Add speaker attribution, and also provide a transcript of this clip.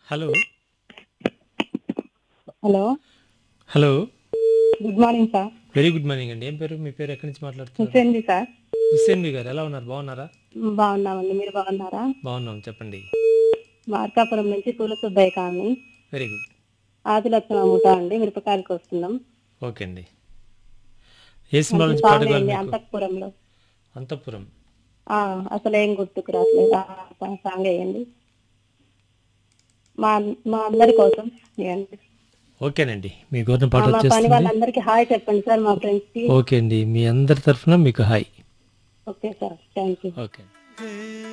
Speaker 1: Hello
Speaker 2: hello
Speaker 1: hello
Speaker 2: good morning sir
Speaker 1: very good morning అండి ఏం పేరు మీ పేరు ఎక్కడి నుంచి మాట్లాడుతున్నారు
Speaker 2: హుసేన్జీ సార్
Speaker 1: హుస్సేన్ బి గారు ఎలా ఉన్నారు బాగున్నారా
Speaker 2: బాగున్నామండి మీరు బాగున్నారా
Speaker 1: బాగున్నాం చెప్పండి
Speaker 2: మార్కాపురం నుంచి Poola Subbaiah colony
Speaker 1: very good
Speaker 2: Adilakshmi అమ్ముతా అండి మిరపకాయలకు వస్తున్నాం
Speaker 1: ఓకే అండి ఏ సినిమా నుంచి పాట కావాలి మీకు
Speaker 2: అంతఃపురంలో
Speaker 1: అంతఃపురం
Speaker 2: ఆ, అసలు ఏం గుర్తుకు రావట్లేదు ఆ, ఆ సాంగ్ వేయండి మా మా అందరి కోసం వేయండి.
Speaker 1: ఓకేనండి మీ కోరిన పాట
Speaker 2: మా పని
Speaker 1: వచ్చేస్తుంది
Speaker 2: వాళ్ళందరికీ హాయ్ చెప్పండి సార్ మా ఫ్రెండ్స్ కి
Speaker 1: ఓకే అండి మీ అందరి తరఫున మీకు hi
Speaker 2: okay sir thank you
Speaker 1: okay